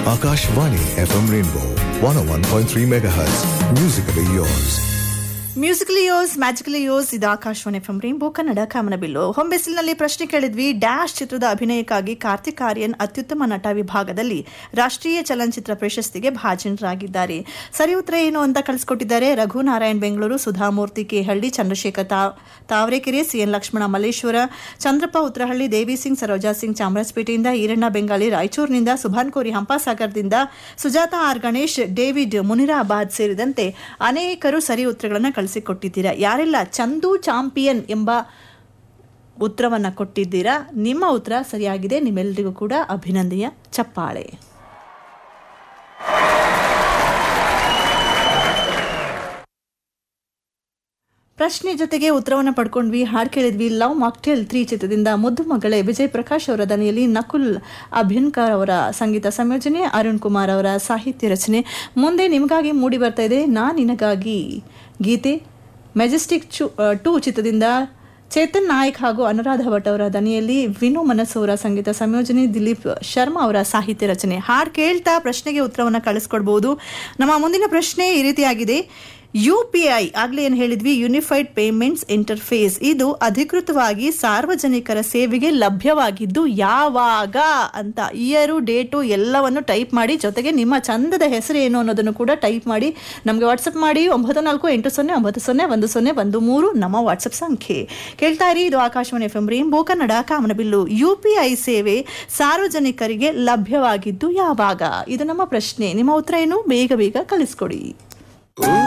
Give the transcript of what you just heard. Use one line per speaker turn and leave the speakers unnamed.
Akashvani FM Rainbow 101.3 MHz. Musically yours.
Musically yours magically yours ಇದು Akashvani F rainbow Kannada ಕಾಮನಬಿಲ್ಲು ಹೊಂಬೆಸಿಲಿನಲ್ಲಿ ಪ್ರಶ್ನೆ ಕೇಳಿದ್ವಿ ಡ್ಯಾಶ್ ಚಿತ್ರದ ಅಭಿನಯಕ್ಕಾಗಿ ಕಾರ್ತಿಕ್ ಆರ್ಯನ್ ಅತ್ಯುತ್ತಮ ನಟ ವಿಭಾಗದಲ್ಲಿ ರಾಷ್ಟ್ರೀಯ ಚಲನಚಿತ್ರ ಪ್ರಶಸ್ತಿಗೆ ಭಾಜನರಾಗಿದ್ದಾರೆ ಸರಿ ಉತ್ತರ ಏನು ಅಂತ ಕಳಿಸ್ಕೊಟ್ಟಿದ್ದಾರೆ ರಘುನಾರಾಯಣ್ ಬೆಂಗಳೂರು ಸುಧಾಮೂರ್ತಿ ಕೆಹಳ್ಳಿ ಚಂದ್ರಶೇಖರ್ ತಾ ತಾವರೆಕೆರೆ ಸಿಎನ್ ಲಕ್ಷ್ಮಣ ಮಲ್ಲೇಶ್ವರ ಚಂದ್ರಪ್ಪ ಉತ್ರಹಳ್ಳಿ ದೇವಿ ಸಿಂಗ್ ಸರೋಜಾ ಸಿಂಗ್ ಚಾಮರಾಜಪೇಟೆಯಿಂದ ಈರಣ್ಣ ಬೆಂಗಾಲಿ ರಾಯಚೂರಿನಿಂದ ಸುಭಾನ್ ಕೋರಿ ಹಂಪಾಸಾಗರದಿಂದ ಸುಜಾತ ಆರ್ ಗಣೇಶ್ ಡೇವಿಡ್ ಮುನಿರಾಬಾದ್ ಸೇರಿದಂತೆ ಅನೇಕರು ಸರಿ ಉತ್ತರಗಳನ್ನು ಕಳಿಸಿಕೊಟ್ಟಿದ್ದೀರಾ ಯಾರೆಲ್ಲ ಚಂದು ಚಾಂಪಿಯನ್ ಎಂಬ ಉತ್ತರವನ್ನು ಕೊಟ್ಟಿದ್ದೀರಾ ನಿಮ್ಮ ಉತ್ತರ ಸರಿಯಾಗಿದೆ ನಿಮ್ಮೆಲ್ಲರಿಗೂ ಕೂಡ ಅಭಿನಂದನೆಯ ಚಪ್ಪಾಳೆ ಪ್ರಶ್ನೆ ಜೊತೆಗೆ ಉತ್ತರವನ್ನು ಪಡ್ಕೊಂಡ್ವಿ ಹಾಡು ಕೇಳಿದ್ವಿ ಲವ್ ಮಾಕ್ಟೇಲ್ ತ್ರೀ ಚಿತ್ರದಿಂದ ಮುದ್ದು ಮಗಳೇ ವಿಜಯ್ ಪ್ರಕಾಶ್ ಅವರ ದನಿಯಲ್ಲಿ ನಕುಲ್ ಅಭ್ಯನ್ಕರ್ ಅವರ ಸಂಗೀತ ಸಂಯೋಜನೆ ಅರುಣ್ ಕುಮಾರ್ ಅವರ ಸಾಹಿತ್ಯ ರಚನೆ ಮುಂದೆ ನಿಮಗಾಗಿ ಮೂಡಿ ಬರ್ತಾ ಇದೆ ನಾ ನಿನಗಾಗಿ ಗೀತೆ ಮೆಜೆಸ್ಟಿಕ್ ಚು ಟೂ ಚಿತ್ರದಿಂದ ಚೇತನ್ ನಾಯಕ್ ಹಾಗೂ ಅನುರಾಧ ಭಟ್ ಅವರ ದನಿಯಲ್ಲಿ ವಿನು ಮನಸ್ಸು ಅವರ ಸಂಗೀತ ಸಂಯೋಜನೆ ದಿಲೀಪ್ ಶರ್ಮಾ ಅವರ ಸಾಹಿತ್ಯ ರಚನೆ ಹಾಡು ಕೇಳ್ತಾ ಪ್ರಶ್ನೆಗೆ ಉತ್ತರವನ್ನು ಕಳಿಸ್ಕೊಡ್ಬೋದು ನಮ್ಮ ಮುಂದಿನ ಪ್ರಶ್ನೆ ಈ ರೀತಿಯಾಗಿದೆ ಯು ಪಿ ಐ ಆಗ್ಲೇ ಏನು ಹೇಳಿದ್ವಿ ಯುನಿಫೈಡ್ ಪೇಮೆಂಟ್ಸ್ ಇಂಟರ್ಫೇಸ್ ಇದು ಅಧಿಕೃತವಾಗಿ ಸಾರ್ವಜನಿಕರ ಸೇವೆಗೆ ಲಭ್ಯವಾಗಿದ್ದು ಯಾವಾಗ ಅಂತ ಇಯರು ಡೇಟು ಎಲ್ಲವನ್ನು ಟೈಪ್ ಮಾಡಿ ಜೊತೆಗೆ ನಿಮ್ಮ ಚಂದದ ಹೆಸರು ಏನು ಅನ್ನೋದನ್ನು ಕೂಡ ಟೈಪ್ ಮಾಡಿ ನಮಗೆ ವಾಟ್ಸಪ್ ಮಾಡಿ ಒಂಬತ್ತು ನಾಲ್ಕು ಎಂಟು ಸೊನ್ನೆ ಒಂಬತ್ತು ಸೊನ್ನೆ ಒಂದು ಸೊನ್ನೆ ಒಂದು ಮೂರು ನಮ್ಮ ವಾಟ್ಸಪ್ ಸಂಖ್ಯೆ ಕೇಳ್ತಾ ಇರಿ ಇದು Akashvani F M rainbow Kannada ಕಾಮನಬಿಲ್ಲು ಯು ಪಿ ಐ ಸೇವೆ ಸಾರ್ವಜನಿಕರಿಗೆ ಲಭ್ಯವಾಗಿದ್ದು ಯಾವಾಗ ಇದು ನಮ್ಮ ಪ್ರಶ್ನೆ ನಿಮ್ಮ ಉತ್ತರ ಏನು ಬೇಗ ಬೇಗ ಕಳಿಸ್ಕೊಡಿ